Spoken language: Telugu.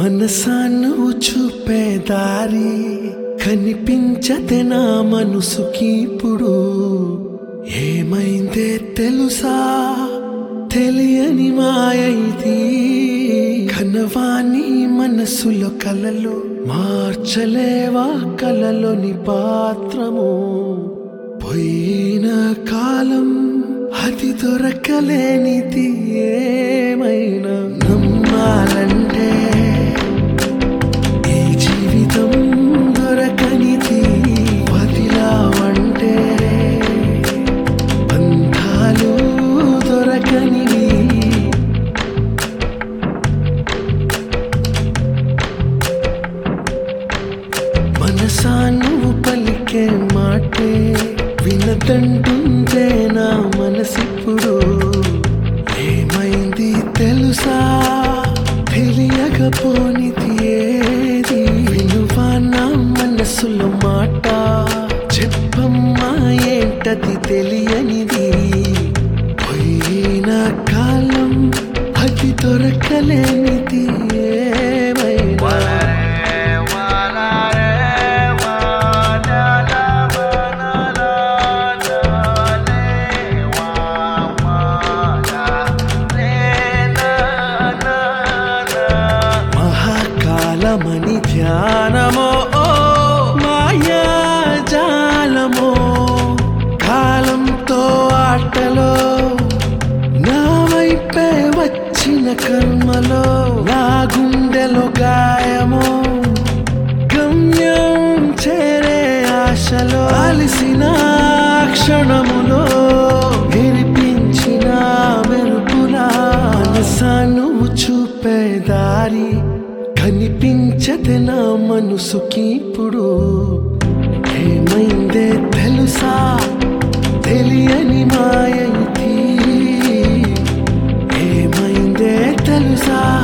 మనసా నువ్వు చూపే దారి కనిపించతే నా మనసుకి ఇప్పుడు ఏమైందే తెలుసా తెలియని మాయైది కనవాని మనసులో కలలు మార్చలేవా కలలోని పాత్రము పోయిన కాలం అది దొరకలేనిది ఏమైనా నమ్మాలంటే ఈ జీవితం దొరకనిది వదిలావంటే బంధాలు దొరకనివి మనసా నువ్వు పలికే మాటే వినదంటుంటే నా మనసిప్పుడు ఏమైంది తెలుసా తెలియకపోనిది ఏది వినువా నా మనసులో మాట చెప్పమ్మా ఏంటది తెలియనిది పోయిన కాలం అది దొరకలేనిది ఏమైనా మహాకాలమని ధ్యానమో ఓ మాయాజాలమో కాలంతో ఆటలో నా వైపే వచ్చిన కర్మలో నా గుండెలో గాయమో గమ్యం చేరే ఆశలో అలిసిన క్షణములో వినిపించిన మెరుపులా మనసా నువ్వు చూపే దారి కనిపించదే నా మనసుకి ఇప్పుడు ఏమైందే తెలుసా తెలియని మాయైతి ఏమైందే తెలుసా